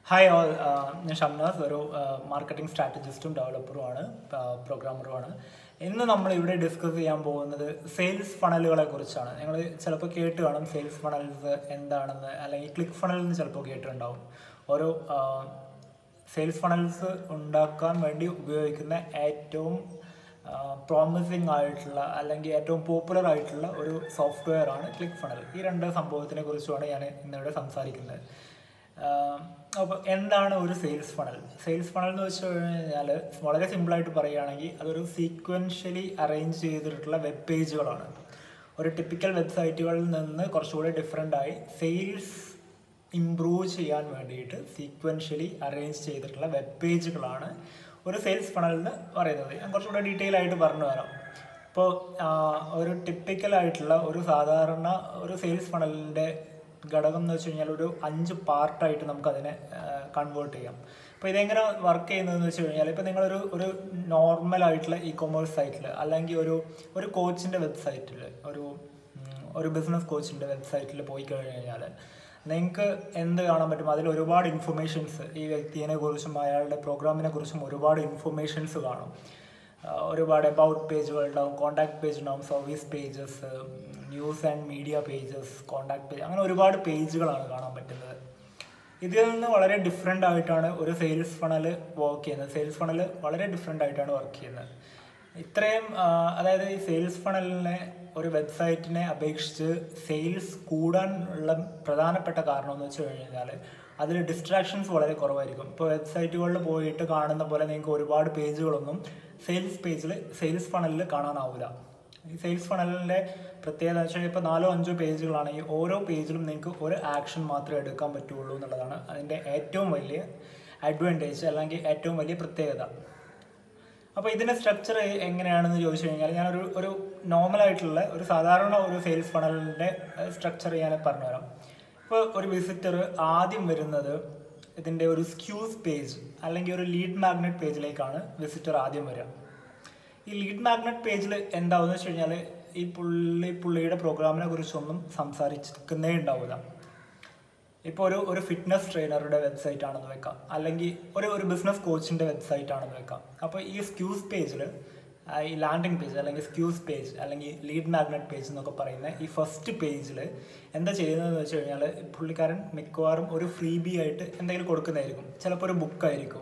hi all ഞാൻ ഷംനാസ് ഒരു marketing സ്ട്രാറ്റജിസ്റ്റും ഡെവലപ്പറുമാണ് പ്രോഗ്രാമറുമാണ് ഇന്ന് നമ്മൾ ഇവിടെ ഡിസ്കസ് ചെയ്യാൻ പോകുന്നത് സെയിൽസ് ഫണലുകളെ കുറിച്ചാണ് നിങ്ങൾ ചിലപ്പോൾ കേട്ട് കാണും സെയിൽസ് ഫണൽസ് എന്താണെന്ന് അല്ലെങ്കിൽ ക്ലിക്ക് ഫണൽ എന്ന് ചിലപ്പോൾ കേട്ടിട്ടുണ്ടാവും ഓരോ സെയിൽസ് ഫണൽസ് ഉണ്ടാക്കാൻ വേണ്ടി ഉപയോഗിക്കുന്ന ഏറ്റവും പ്രോമിസിങ് ആയിട്ടുള്ള അല്ലെങ്കിൽ ഏറ്റവും പോപ്പുലർ ആയിട്ടുള്ള ഒരു സോഫ്റ്റ്വെയർ ആണ് ക്ലിക്ക് ഫണൽ ഈ രണ്ട് സംഭവത്തിനെ കുറിച്ചുമാണ് ഞാൻ ഇന്നിവിടെ സംസാരിക്കുന്നത് അപ്പോൾ എന്താണ് ഒരു സെയിൽസ് ഫണൽ സെയിൽസ് ഫണൽ എന്ന് വെച്ച് കഴിഞ്ഞാൽ വളരെ സിമ്പിളായിട്ട് പറയുകയാണെങ്കിൽ അതൊരു സീക്വൻഷ്യലി അറേഞ്ച് ചെയ്തിട്ടുള്ള വെബ് പേജുകളാണ് ഒരു ടിപ്പിക്കൽ വെബ്സൈറ്റുകളിൽ നിന്ന് കുറച്ചുകൂടി ഡിഫറെൻ്റ് ആയി സെയിൽസ് ഇംപ്രൂവ് ചെയ്യാൻ വേണ്ടിയിട്ട് സീക്വൻഷ്യലി അറേഞ്ച് ചെയ്തിട്ടുള്ള വെബ് പേജുകളാണ് ഒരു സെയിൽസ് ഫണൽ എന്ന് പറയുന്നത് ഞാൻ കുറച്ചുകൂടെ ഡീറ്റെയിൽ ആയിട്ട് പറഞ്ഞു തരാം ഇപ്പോൾ ഒരു ടിപ്പിക്കൽ ആയിട്ടുള്ള ഒരു സാധാരണ ഒരു സെയിൽസ് ഫണലിൻ്റെ ഘടകം എന്ന് വെച്ച് കഴിഞ്ഞാൽ ഒരു അഞ്ച് പാർട്ടായിട്ട് നമുക്ക് അതിനെ കൺവേർട്ട് ചെയ്യാം അപ്പോൾ ഇതെങ്ങനെ വർക്ക് ചെയ്യുന്നതെന്ന് വെച്ച് കഴിഞ്ഞാൽ ഇപ്പോൾ നിങ്ങളൊരു ഒരു നോർമൽ ആയിട്ടുള്ള ഇ കൊമേഴ്സ് സൈറ്റിൽ അല്ലെങ്കിൽ ഒരു ഒരു കോച്ചിൻ്റെ വെബ്സൈറ്റിൽ ഒരു ഒരു ബിസിനസ് കോച്ചിൻ്റെ വെബ്സൈറ്റിൽ പോയി കഴിഞ്ഞ് കഴിഞ്ഞാൽ നിങ്ങൾക്ക് എന്ത് കാണാൻ പറ്റും അതിൽ ഒരുപാട് ഇൻഫർമേഷൻസ് ഈ വ്യക്തിയെ കുറിച്ചും അയാളുടെ പ്രോഗ്രാമിനെ കുറിച്ചും ഒരുപാട് ഇൻഫർമേഷൻസ് കാണും ഒരുപാട് അബൌട്ട് പേജുകൾ ഉണ്ടാവും കോണ്ടാക്ട് പേജ് ഉണ്ടാവും service pages news and media pages contact page അങ്ങനെ ഒരുപാട് പേജുകളാണ് കാണാൻ പറ്റുന്നത് ഇതിൽ നിന്ന് വളരെ ഡിഫറെൻ്റ് ആയിട്ടാണ് ഒരു സെയിൽസ് ഫണൽ വർക്ക് ചെയ്യുന്നത് സെയിൽസ് ഫണൽ വളരെ ഡിഫറെൻ്റ് ആയിട്ടാണ് വർക്ക് ചെയ്യുന്നത് ഇത്രയും അതായത് ഈ സെയിൽസ് ഫണലിനെ ഒരു വെബ്സൈറ്റിനെ അപേക്ഷിച്ച് സെയിൽസ് കൂടാൻ ഉള്ള പ്രധാനപ്പെട്ട കാരണം എന്ന് വെച്ച് കഴിഞ്ഞാൽ അതിൽ ഡിസ്ട്രാക്ഷൻസ് വളരെ കുറവായിരിക്കും ഇപ്പോൾ വെബ്സൈറ്റുകളിൽ പോയിട്ട് കാണുന്ന പോലെ നിങ്ങൾക്ക് ഒരുപാട് പേജുകളൊന്നും സെയിൽസ് പേജിൽ സെയിൽസ് ഫണലിൽ കാണാനാവില്ല ഈ സെയിൽസ് ഫണലിൻ്റെ പ്രത്യേകത വെച്ചാൽ ഇപ്പോൾ നാലോ അഞ്ചോ പേജുകളാണെങ്കിൽ ഓരോ പേജിലും നിങ്ങൾക്ക് ഒരു ആക്ഷൻ മാത്രമേ എടുക്കാൻ പറ്റുള്ളൂ എന്നുള്ളതാണ് അതിൻ്റെ ഏറ്റവും വലിയ അഡ്വാൻറ്റേജ് അല്ലെങ്കിൽ ഏറ്റവും വലിയ പ്രത്യേകത അപ്പോൾ ഇതിൻ്റെ സ്ട്രക്ചർ എങ്ങനെയാണെന്ന് ചോദിച്ചു കഴിഞ്ഞാൽ ഞാനൊരു ഒരു നോർമലായിട്ടുള്ള ഒരു സാധാരണ ഒരു സെയിൽസ് ഫണലിൻ്റെ സ്ട്രക്ചർ ഞാൻ പറഞ്ഞുതരാം ഇപ്പോൾ ഒരു വിസിറ്റർ ആദ്യം വരുന്നത് ഇതിൻ്റെ ഒരു സ്ക്യൂസ് പേജ് അല്ലെങ്കിൽ ഒരു ലീഡ് മാഗ്നറ്റ് പേജിലേക്കാണ് വിസിറ്റർ ആദ്യം വരിക ഈ ലീഡ് മാഗ്നറ്റ് പേജിൽ എന്താവുന്ന വെച്ച് കഴിഞ്ഞാൽ ഈ പുള്ളി പുള്ളിയുടെ പ്രോഗ്രാമിനെ കുറിച്ചൊന്നും സംസാരിക്കുന്നേ ഉണ്ടാവില്ല ഇപ്പോൾ ഒരു ഒരു ഫിറ്റ്നസ് ട്രെയിനറുടെ വെബ്സൈറ്റ് ആണെന്ന് വെക്കാം അല്ലെങ്കിൽ ഒരു ഒരു ബിസിനസ് കോച്ചിൻ്റെ വെബ്സൈറ്റ് ആണെന്ന് വെക്കാം അപ്പോൾ ഈ സ്ക്യൂസ് പേജിൽ ഈ ലാൻഡിംഗ് പേജ് അല്ലെങ്കിൽ സ്ക്യൂസ് പേജ് അല്ലെങ്കിൽ ലീഡ് മാഗ്നറ്റ് പേജ് എന്നൊക്കെ പറയുന്ന ഈ ഫസ്റ്റ് പേജിൽ എന്താ ചെയ്യുന്നതെന്ന് വെച്ച് കഴിഞ്ഞാൽ പുള്ളിക്കാരൻ മിക്കവാറും ഒരു ഫ്രീ ബി ആയിട്ട് എന്തെങ്കിലും കൊടുക്കുന്നതായിരിക്കും ചിലപ്പോൾ ഒരു ബുക്കായിരിക്കും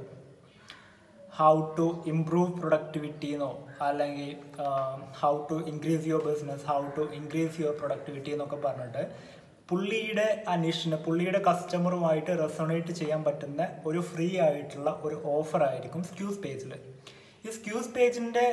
ഹൗ ടു ഇംപ്രൂവ് പ്രൊഡക്ടിവിറ്റി എന്നോ അല്ലെങ്കിൽ how to increase your business how to increase your productivity എന്നൊക്കെ പറഞ്ഞിട്ട് പുള്ളിയുടെ അന്വേഷണം പുള്ളിയുടെ കസ്റ്റമറുമായിട്ട് റെസണേറ്റ് ചെയ്യാൻ പറ്റുന്ന ഒരു ഫ്രീ ആയിട്ടുള്ള ഒരു ഓഫർ ആയിരിക്കും സ്ക്യൂസ് പേജിൽ ഈ സ്ക്യൂസ് പേജിൻ്റെ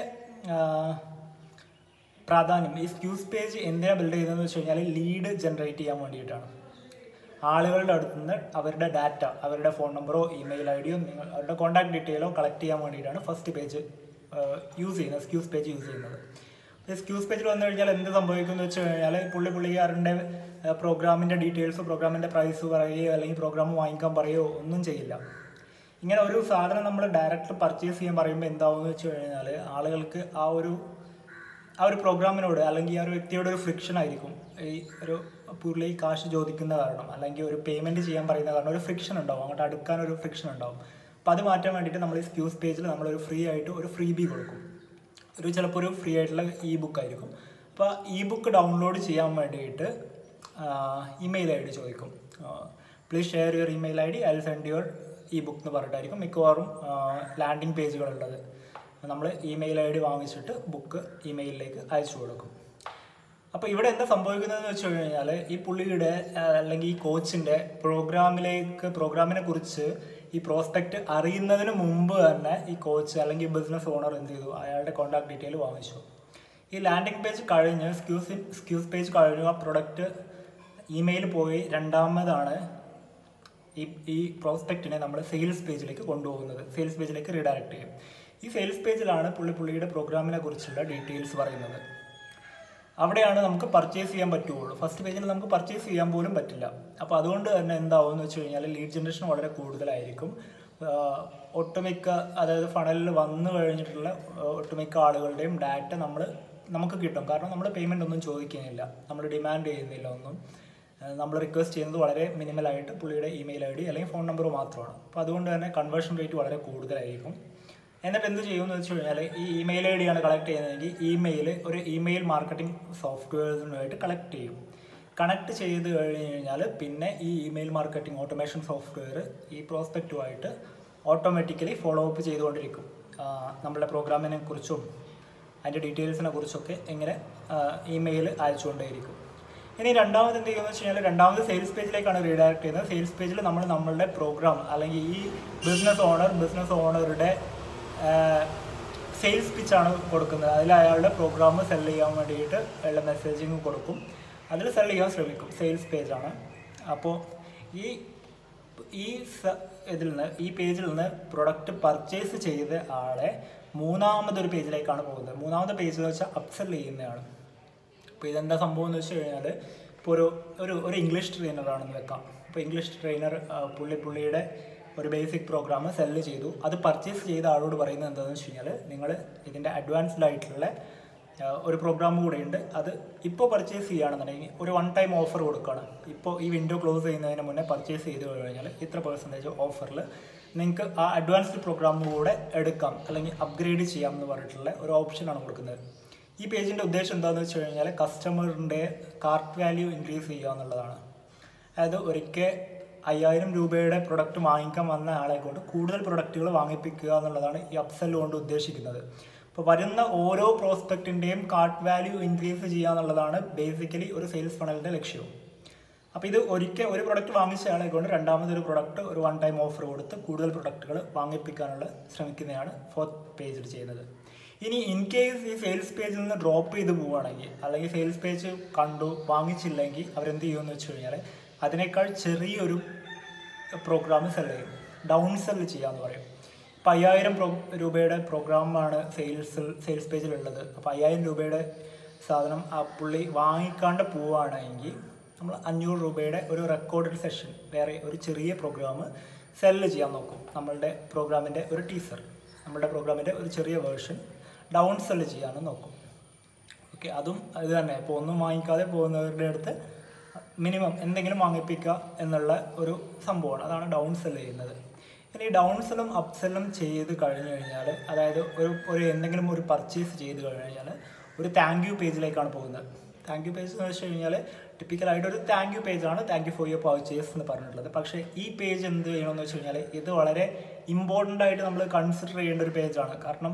പ്രാധാന്യം ഈ സ്ക്യൂസ് പേജ് എന്തിനാണ് ബിൽഡ് ചെയ്യുന്നതെന്ന് വെച്ച് കഴിഞ്ഞാൽ ലീഡ് ജനറേറ്റ് ചെയ്യാൻ വേണ്ടിയിട്ടാണ് ആളുകളുടെ അടുത്ത് നിന്ന് അവരുടെ ഡാറ്റ അവരുടെ ഫോൺ നമ്പറോ ഇമെയിൽ ഐ ഡിയോ നിങ്ങൾ അവരുടെ കോൺടാക്ട് ഡീറ്റെയിലോ കളക്ട് ചെയ്യാൻ വേണ്ടിയിട്ടാണ് ഫസ്റ്റ് പേജ് യൂസ് ചെയ്യുന്നത് സ്ക്യൂസ് പേജ് യൂസ് ചെയ്യുന്നത് ഈ സ്ക്യൂസ് പേജിൽ വന്നു കഴിഞ്ഞാൽ എന്ത് സംഭവിക്കും എന്ന് വെച്ച് കഴിഞ്ഞാൽ പുള്ളി പുള്ളിക്കാരൻ്റെ പ്രോഗ്രാമിൻ്റെ ഡീറ്റെയിൽസോ പ്രോഗ്രാമിൻ്റെ പ്രൈസ് പറയുകയോ അല്ലെങ്കിൽ പ്രോഗ്രാം വാങ്ങിക്കാൻ പറയുകയോ ഒന്നും ചെയ്യില്ല ഇങ്ങനെ ഒരു സാധനം നമ്മൾ ഡയറക്റ്റ് പർച്ചേസ് ചെയ്യാൻ പറയുമ്പോൾ എന്താവും വെച്ച് കഴിഞ്ഞാൽ ആളുകൾക്ക് ആ ഒരു ആ ഒരു പ്രോഗ്രാമിനോട് അല്ലെങ്കിൽ ആ ഒരു വ്യക്തിയോട് ഒരു ഫ്രിക്ഷൻ ആയിരിക്കും ഈ ഒരു പുള്ളി കാശ് ചോദിക്കുന്ന കാരണം അല്ലെങ്കിൽ ഒരു പേയ്മെൻറ്റ് ചെയ്യാൻ പറയുന്ന കാരണം ഒരു ഫ്രിക്ഷൻ ഉണ്ടാവും അങ്ങോട്ട് അടുക്കാൻ ഒരു ഫ്രിക്ഷൻ ഉണ്ടാവും അപ്പോൾ അത് മാറ്റാൻ വേണ്ടിയിട്ട് നമ്മൾ ഈ സ്ക്യൂസ് പേജിൽ നമ്മളൊരു ഫ്രീ ആയിട്ട് ഒരു ഫ്രീ ബി കൊടുക്കും ഒരു ചിലപ്പോൾ ഒരു ഫ്രീ ആയിട്ടുള്ള ഇ ബുക്ക് ആയിരിക്കും അപ്പോൾ ഇ ബുക്ക് ഡൗൺലോഡ് ചെയ്യാൻ വേണ്ടിയിട്ട് ഇമെയിൽ ഐ ഡി ചോദിക്കും please share your email I D I send your e book എന്ന് പറഞ്ഞിട്ടായിരിക്കും മിക്കവാറും ലാൻഡിങ് പേജുകളുള്ളത് നമ്മൾ ഇമെയിൽ ഐ ഡി വാങ്ങിച്ചിട്ട് ബുക്ക് ഇമെയിലിലേക്ക് അയച്ചു കൊടുക്കും അപ്പോൾ ഇവിടെ എന്താ സംഭവിക്കുന്നതെന്ന് വെച്ച് കഴിഞ്ഞാൽ ഈ പുള്ളിയുടെ അല്ലെങ്കിൽ ഈ കോച്ചിൻ്റെ പ്രോഗ്രാമിലേക്ക് പ്രോഗ്രാമിനെ കുറിച്ച് ഈ പ്രോസ്പെക്റ്റ് അറിയുന്നതിന് മുമ്പ് തന്നെ ഈ കോച്ച് അല്ലെങ്കിൽ ബിസിനസ് ഓണർ എന്ത് ചെയ്തു അയാളുടെ കോൺടാക്ട് ഡീറ്റെയിൽ വാങ്ങിച്ചു ഈ ലാൻഡിംഗ് പേജ് കഴിഞ്ഞ് സ്ക്യൂസ് സ്ക്യൂസ് പേജ് കഴിഞ്ഞു ആ പ്രൊഡക്റ്റ് ഇമെയിൽ പോയി രണ്ടാമതാണ് ഈ ഈ പ്രോസ്പെക്റ്റിനെ നമ്മൾ സെയിൽസ് പേജിലേക്ക് കൊണ്ടുപോകുന്നത് സെയിൽസ് പേജിലേക്ക് റീഡയറക്റ്റ് ചെയ്യും ഈ സെയിൽസ് പേജിലാണ് പുള്ളി പുള്ളിയുടെ പ്രോഗ്രാമിനെ കുറിച്ചുള്ള ഡീറ്റെയിൽസ് പറയുന്നത് അവിടെയാണ് നമുക്ക് പർച്ചേസ് ചെയ്യാൻ പറ്റുള്ളൂ ഫസ്റ്റ് പേജിൽ നമുക്ക് പർച്ചേസ് ചെയ്യാൻ പോലും പറ്റില്ല അപ്പോൾ അതുകൊണ്ട് തന്നെ എന്താവും എന്ന് വെച്ച് കഴിഞ്ഞാൽ ലീഡ് ജനറേഷൻ വളരെ കൂടുതലായിരിക്കും ഒട്ടുമിക്ക അതായത് ഫണലിൽ വന്നു കഴിഞ്ഞിട്ടുള്ള ഒട്ടുമിക്ക ആളുകളുടെയും ഡാറ്റ നമ്മൾ നമുക്ക് കിട്ടും കാരണം നമ്മൾ പേയ്മെൻ്റ് ഒന്നും ചോദിക്കുന്നില്ല നമ്മൾ ഡിമാൻഡ് ചെയ്യുന്നില്ല ഒന്നും നമ്മൾ റിക്വസ്റ്റ് ചെയ്യുന്നത് വളരെ മിനിമലായിട്ട് പുള്ളിയുടെ ഇമെയിൽ ഐ ഡി അല്ലെങ്കിൽ ഫോൺ നമ്പർ മാത്രമാണ് അപ്പോൾ അതുകൊണ്ട് തന്നെ കൺവേർഷൻ റേറ്റ് വളരെ കൂടുതലായിരിക്കും എന്നിട്ട് എന്ത് ചെയ്യുമെന്ന് വെച്ച് കഴിഞ്ഞാൽ ഈ ഇമെയിൽ ഐ ഡി ആണ് കളക്ട് ചെയ്യുന്നതെങ്കിൽ ഇമെയിൽ ഒരു ഇമെയിൽ മാർക്കറ്റിംഗ് സോഫ്റ്റ്വെയർസുമായിട്ട് കളക്ട് ചെയ്യും കണക്ട് ചെയ്ത് കഴിഞ്ഞ് കഴിഞ്ഞാൽ പിന്നെ ഈ ഇമെയിൽ മാർക്കറ്റിംഗ് ഓട്ടോമേഷൻ സോഫ്റ്റ്വെയർ ഈ പ്രോസ്പെക്റ്റുമായിട്ട് ഓട്ടോമാറ്റിക്കലി ഫോളോ അപ്പ് ചെയ്തുകൊണ്ടിരിക്കും ആ, നമ്മളുടെ പ്രോഗ്രാമിനെ കുറിച്ചും അതിൻ്റെ ഡീറ്റെയിൽസിനെ കുറിച്ചൊക്കെ ഇങ്ങനെ ഇമെയിൽ അയച്ചുകൊണ്ടേയിരിക്കും ഇനി രണ്ടാമത് എന്ത് ചെയ്യുമെന്ന് വെച്ച് കഴിഞ്ഞാൽ രണ്ടാമത് സെയിൽസ് പേജിലേക്കാണ് റീഡയറക്ട് ചെയ്യുന്നത് സെയിൽസ് പേജിൽ നമ്മൾ നമ്മളുടെ പ്രോഗ്രാം അല്ലെങ്കിൽ ഈ ബിസിനസ് ഓണർ ബിസിനസ് ഓണറുടെ സെയിൽസ് പിച്ചാണ് കൊടുക്കുന്നത് അതിൽ അയാളുടെ പ്രോഗ്രാം സെൽ ചെയ്യാൻ വേണ്ടിയിട്ട് ഉള്ള മെസ്സേജിങ് കൊടുക്കും അതിൽ സെൽ ചെയ്യാൻ ശ്രമിക്കും സെയിൽസ് പേജാണ് അപ്പോൾ ഈ ഈ സ- ഇതിൽ നിന്ന് ഈ പേജിൽ നിന്ന് പ്രൊഡക്റ്റ് പർച്ചേസ് ചെയ്ത ആളെ മൂന്നാമതൊരു പേജിലേക്കാണ് പോകുന്നത് മൂന്നാമത്തെ പേജ് എന്ന് വെച്ചാൽ അപ്സെൽ ചെയ്യുന്നതാണ് അപ്പോൾ ഇതെന്താ സംഭവം എന്ന് വെച്ച് കഴിഞ്ഞാൽ ഇപ്പോൾ ഒരു ഒരു ഒരു ഇംഗ്ലീഷ് ട്രെയിനറാണെന്ന് വെക്കാം ഇപ്പോൾ ഇംഗ്ലീഷ് ട്രെയിനർ പുള്ളി പുള്ളിയുടെ ഒരു ബേസിക് പ്രോഗ്രാം സെല്ല് ചെയ്തു അത് പർച്ചേസ് ചെയ്ത ആളോട് പറയുന്നത് എന്താണെന്ന് വെച്ച് കഴിഞ്ഞാൽ നിങ്ങൾ ഇതിൻ്റെ അഡ്വാൻസ്ഡ് ആയിട്ടുള്ള ആ, ഒരു പ്രോഗ്രാം കൂടെ ഉണ്ട് അത് ഇപ്പോൾ പർച്ചേസ് ചെയ്യുകയാണെന്നുണ്ടെങ്കിൽ ഒരു വൺ ടൈം ഓഫർ കൊടുക്കുകയാണ് ഇപ്പോൾ ഈ വിൻഡോ ക്ലോസ് ചെയ്യുന്നതിന് മുന്നേ പർച്ചേസ് ചെയ്ത് കഴിഞ്ഞാൽ ഇത്ര പെർസെൻറ്റേജ് ഓഫറിൽ നിങ്ങൾക്ക് ആ അഡ്വാൻസ്ഡ് പ്രോഗ്രാം കൂടെ എടുക്കാം അല്ലെങ്കിൽ അപ്ഗ്രേഡ് ചെയ്യാം എന്ന് പറഞ്ഞിട്ടുള്ള ഒരു ഓപ്ഷനാണ് കൊടുക്കുന്നത് ഈ പേജിൻ്റെ ഉദ്ദേശം എന്താണെന്ന് വെച്ച് കഴിഞ്ഞാൽ കസ്റ്റമറിൻ്റെ കാർട്ട് വാല്യൂ ഇൻക്രീസ് ചെയ്യുക എന്നുള്ളതാണ് അതായത് ഒരിക്കൽ അയ്യായിരം രൂപയുടെ പ്രൊഡക്റ്റ് വാങ്ങിക്കാൻ വന്ന ആളെ കൊണ്ട് കൂടുതൽ പ്രൊഡക്റ്റുകൾ വാങ്ങിപ്പിക്കുക എന്നുള്ളതാണ് ഈ അപ്സെൽ കൊണ്ട് ഉദ്ദേശിക്കുന്നത് അപ്പോൾ വരുന്ന ഓരോ പ്രോസ്പെക്റ്റിൻ്റെയും കാർട്ട് വാല്യൂ ഇൻക്രീസ് ചെയ്യുക എന്നുള്ളതാണ് ബേസിക്കലി ഒരു സെയിൽസ് ഫണലിൻ്റെ ലക്ഷ്യവും അപ്പോൾ ഇത് ഒരിക്കൽ ഒരു പ്രൊഡക്റ്റ് വാങ്ങിച്ച ആളെ കൊണ്ട് രണ്ടാമതൊരു പ്രൊഡക്റ്റ് ഒരു വൺ ടൈം ഓഫർ കൊടുത്ത് കൂടുതൽ പ്രൊഡക്റ്റുകൾ വാങ്ങിപ്പിക്കാനുള്ള ശ്രമിക്കുന്നതാണ് ഫോർത്ത് പേജിൽ ചെയ്യുന്നത് ഇനി ഇൻ കേസ് ഈ സെയിൽസ് പേജിൽ നിന്ന് ഡ്രോപ്പ് ചെയ്ത് പോവുകയാണെങ്കിൽ അല്ലെങ്കിൽ സെയിൽസ് പേജ് കണ്ടു വാങ്ങിച്ചില്ലെങ്കിൽ അവരെന്ത് ചെയ്യുമെന്ന് വെച്ച് കഴിഞ്ഞാൽ അതിനേക്കാൾ ചെറിയൊരു പ്രോഗ്രാം സെൽ ചെയ്യും ഡൗൺ സെൽ ചെയ്യാന്ന് പറയും ഇപ്പം അയ്യായിരം പ്രോ രൂപയുടെ പ്രോഗ്രാമാണ് സെയിൽസിൽ സെയിൽസ് പേജിലുള്ളത് അപ്പോൾ അയ്യായിരം രൂപയുടെ സാധനം ആ പുള്ളി വാങ്ങിക്കാണ്ട് പോവുകയാണെങ്കിൽ നമ്മൾ അഞ്ഞൂറ് രൂപയുടെ ഒരു റെക്കോർഡഡ് സെഷൻ വേറെ ഒരു ചെറിയ പ്രോഗ്രാം സെല്ല് ചെയ്യാൻ നോക്കും നമ്മളുടെ പ്രോഗ്രാമിൻ്റെ ഒരു ടീസർ നമ്മളുടെ പ്രോഗ്രാമിൻ്റെ ഒരു ചെറിയ വേർഷൻ ഡൗൺ സെല്ല് ചെയ്യാനും നോക്കും ഓക്കെ അതും ഇത് തന്നെ ഇപ്പോൾ ഒന്നും വാങ്ങിക്കാതെ പോകുന്നവരുടെ അടുത്ത് മിനിമം എന്തെങ്കിലും വാങ്ങിപ്പിക്കുക എന്നുള്ള ഒരു സംഭവമാണ് അതാണ് ഡൗൺ സെൽ ചെയ്യുന്നത് ഇനി ഡൗൺ സെല്ലും അപ്പ് സെല്ലും ചെയ്ത് കഴിഞ്ഞ് കഴിഞ്ഞാൽ അതായത് ഒരു ഒരു എന്തെങ്കിലും ഒരു പർച്ചേസ് ചെയ്ത് കഴിഞ്ഞ് കഴിഞ്ഞാൽ ഒരു താങ്ക് യു പേജിലേക്കാണ് പോകുന്നത് താങ്ക് യു പേജ് എന്ന് വെച്ച് കഴിഞ്ഞാൽ ടിപ്പിക്കലായിട്ട് ഒരു താങ്ക് യു പേജാണ് thank you for your purchase എന്ന് പറഞ്ഞിട്ടുള്ളത് പക്ഷേ ഈ പേജ് എന്ത് ചെയ്യണമെന്ന് വെച്ച് കഴിഞ്ഞാൽ ഇത് വളരെ ഇമ്പോർട്ടൻ്റ് ആയിട്ട് നമ്മൾ കൺസിഡർ ചെയ്യേണ്ട ഒരു പേജാണ് കാരണം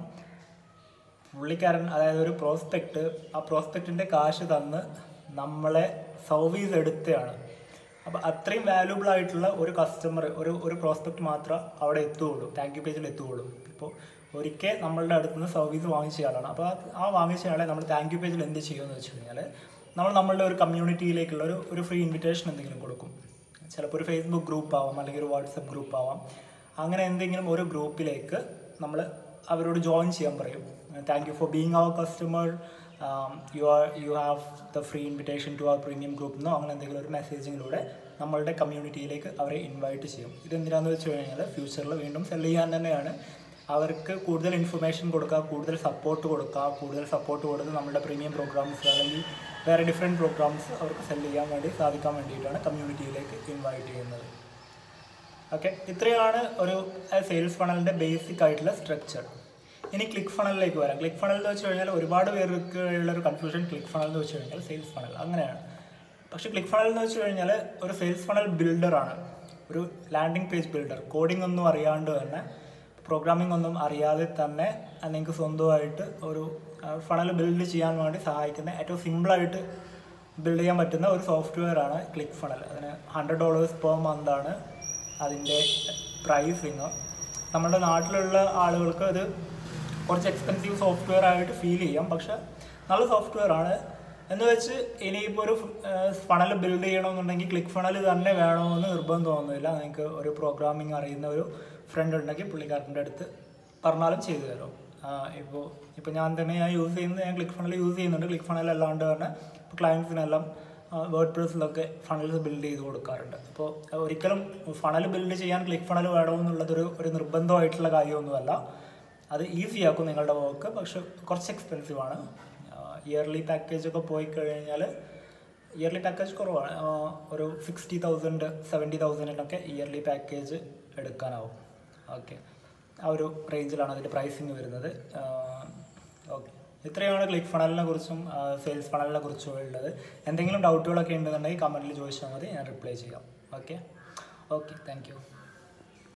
പുള്ളിക്കാരൻ അതായത് ഒരു പ്രോസ്പെക്റ്റ് ആ പ്രോസ്പെക്റ്റിൻ്റെ കാശ് തന്ന് നമ്മളെ സർവീസ് എടുത്തതാണ് അപ്പോൾ അത്രയും വാല്യൂബിൾ ആയിട്ടുള്ള ഒരു കസ്റ്റമർ ഒരു ഒരു പ്രോസ്പെക്റ്റ് മാത്രമേ അവിടെ എത്തുകയുള്ളൂ താങ്ക് യു പേജിൽ എത്തുകയുള്ളൂ ഇപ്പോൾ ഒരിക്കൽ നമ്മളുടെ അടുത്ത് നിന്ന് സർവീസ് വാങ്ങിച്ച ആളാണ് അപ്പോൾ ആ- ആ വാങ്ങിച്ച ആളെ നമ്മൾ താങ്ക് യു പേജിൽ എന്ത് ചെയ്യുമെന്ന് വെച്ച് കഴിഞ്ഞാൽ നമ്മൾ നമ്മളുടെ ഒരു കമ്മ്യൂണിറ്റിയിലേക്കുള്ള ഒരു ഒരു ഫ്രീ ഇൻവിറ്റേഷൻ എന്തെങ്കിലും കൊടുക്കും ചിലപ്പോൾ ഒരു ഫേസ്ബുക്ക് ഗ്രൂപ്പ് ആവാം അല്ലെങ്കിൽ ഒരു വാട്സപ്പ് ഗ്രൂപ്പ് ആവാം അങ്ങനെ എന്തെങ്കിലും ഒരു ഗ്രൂപ്പിലേക്ക് നമ്മൾ അവരോട് ജോയിൻ ചെയ്യാൻ പറയും thank you for being our customer you are you have the free invitation to our premium group എന്നോ അങ്ങനെ എന്തെങ്കിലും ഒരു മെസ്സേജിങ്ങിലൂടെ നമ്മളുടെ കമ്മ്യൂണിറ്റിയിലേക്ക് അവരെ ഇൻവൈറ്റ് ചെയ്യും ഇതെന്തിനാന്ന് വെച്ച് കഴിഞ്ഞാൽ ഫ്യൂച്ചറിൽ വീണ്ടും സെൽ ചെയ്യാൻ തന്നെയാണ് അവർക്ക് കൂടുതൽ ഇൻഫർമേഷൻ കൊടുക്കുക കൂടുതൽ സപ്പോർട്ട് കൊടുക്കുക കൂടുതൽ സപ്പോർട്ട് കൊടുത്ത് നമ്മുടെ പ്രീമിയം പ്രോഗ്രാംസ് അല്ലെങ്കിൽ വേറെ ഡിഫറെൻറ്റ് പ്രോഗ്രാംസ് അവർക്ക് സെൽ ചെയ്യാൻ വേണ്ടി സാധിക്കാൻ വേണ്ടിയിട്ടാണ് കമ്മ്യൂണിറ്റിയിലേക്ക് ഇൻവൈറ്റ് ചെയ്യുന്നത് ഓക്കെ ഇത്രയാണ് ഒരു സെയിൽസ് ഫണലിൻ്റെ ബേസിക് ആയിട്ടുള്ള സ്ട്രക്ചർ ഇനി ക്ലിക്ക് ഫണലിലേക്ക് വരാം ക്ലിക്ക് ഫണൽ എന്ന് വെച്ച് കഴിഞ്ഞാൽ ഒരുപാട് പേർക്ക് ഉള്ള ഒരു കൺഫ്യൂഷൻ ക്ലിക്ക് ഫണൽ എന്ന് വെച്ച് കഴിഞ്ഞാൽ സെയിൽസ് ഫണൽ അങ്ങനെയാണ് പക്ഷേ ക്ലിക്ക് ഫണൽ എന്ന് വെച്ച് കഴിഞ്ഞാൽ ഒരു സെയിൽസ് ഫണൽ ബിൽഡറാണ് ഒരു ലാൻഡിംഗ് പേജ് ബിൽഡർ കോഡിംഗ് ഒന്നും അറിയാണ്ട് തന്നെ പ്രോഗ്രാമിംഗ് ഒന്നും അറിയാതെ തന്നെ നിങ്ങൾക്ക് സ്വന്തമായിട്ട് ഒരു ഫണൽ ബിൽഡ് ചെയ്യാൻ വേണ്ടി സഹായിക്കുന്ന ഏറ്റവും സിമ്പിളായിട്ട് ബിൽഡ് ചെയ്യാൻ പറ്റുന്ന ഒരു സോഫ്റ്റ്വെയർ ആണ് ക്ലിക്ക് ഫണൽ അതിന് ഹൺഡ്രഡ് ഡോളേഴ്സ് പെർ മന്ത് ആണ് അതിൻ്റെ പ്രൈസിങ് നമ്മുടെ നാട്ടിലുള്ള ആളുകൾക്ക് അത് കുറച്ച് എക്സ്പെൻസീവ് സോഫ്റ്റ്വെയർ ആയിട്ട് ഫീൽ ചെയ്യാം പക്ഷെ നല്ല സോഫ്റ്റ്വെയർ ആണ് എന്ന് വെച്ച് ഇനിയിപ്പോൾ ഒരു ഫണൽ ബിൽഡ് ചെയ്യണമെന്നുണ്ടെങ്കിൽ ക്ലിക്ക് ഫണൽ തന്നെ വേണമെന്ന് നിർബന്ധമൊന്നുമില്ല നിങ്ങൾക്ക് ഒരു പ്രോഗ്രാമിംഗ് അറിയുന്ന ഒരു ഫ്രണ്ട് ഉണ്ടെങ്കിൽ പുള്ളിക്കാരൻ്റെ അടുത്ത് പറഞ്ഞാലും ചെയ്തു തരും ഇപ്പോൾ ഇപ്പോൾ ഞാൻ തന്നെ ഞാൻ യൂസ് ചെയ്യുന്നത് ഞാൻ ക്ലിക്ക് ഫണൽ യൂസ് ചെയ്യുന്നുണ്ട് ക്ലിക്ക് ഫണൽ അല്ലാണ്ട് തന്നെ ഇപ്പോൾ ക്ലയൻസിനെല്ലാം വേർഡ് പ്രസിലൊക്കെ ഫണൽസ് ബിൽഡ് ചെയ്ത് കൊടുക്കാറുണ്ട് അപ്പോൾ ഒരിക്കലും ഫണൽ ബിൽഡ് ചെയ്യാൻ ക്ലിക്ക് ഫണൽ വേണമെന്നുള്ളതൊരു ഒരു നിർബന്ധമായിട്ടുള്ള കാര്യമൊന്നുമല്ല അത് ഈസി ആക്കും നിങ്ങളുടെ വർക്ക് പക്ഷെ കുറച്ച് എക്സ്പെൻസീവ് ആണ് ഇയർലി പാക്കേജ് ഒക്കെ പോയി കഴിഞ്ഞാൽ ഇയർലി പാക്കേജ് കുറവാണ് ആ, ഒരു സിക്സ്റ്റി തൗസൻഡ് സെവൻറ്റി തൗസൻഡിനൊക്കെ ഇയർലി പാക്കേജ് എടുക്കാനാവും ഓക്കെ ആ ഒരു റേഞ്ചിലാണ് അതിൻ്റെ പ്രൈസിങ് വരുന്നത് ഓക്കെ ഇത്രയാണ് ക്ലിക്ക് ഫണലിനെ കുറിച്ചും സെയിൽസ് ഫണലിനെ കുറിച്ചും ഉള്ളത് എന്തെങ്കിലും ഡൗട്ടുകളൊക്കെ ഉണ്ടെന്നുണ്ടെങ്കിൽ കമൻറ്റിൽ ചോദിച്ചാൽ മതി ഞാൻ റിപ്ലൈ ചെയ്യാം ഓക്കെ ഓക്കെ താങ്ക് യു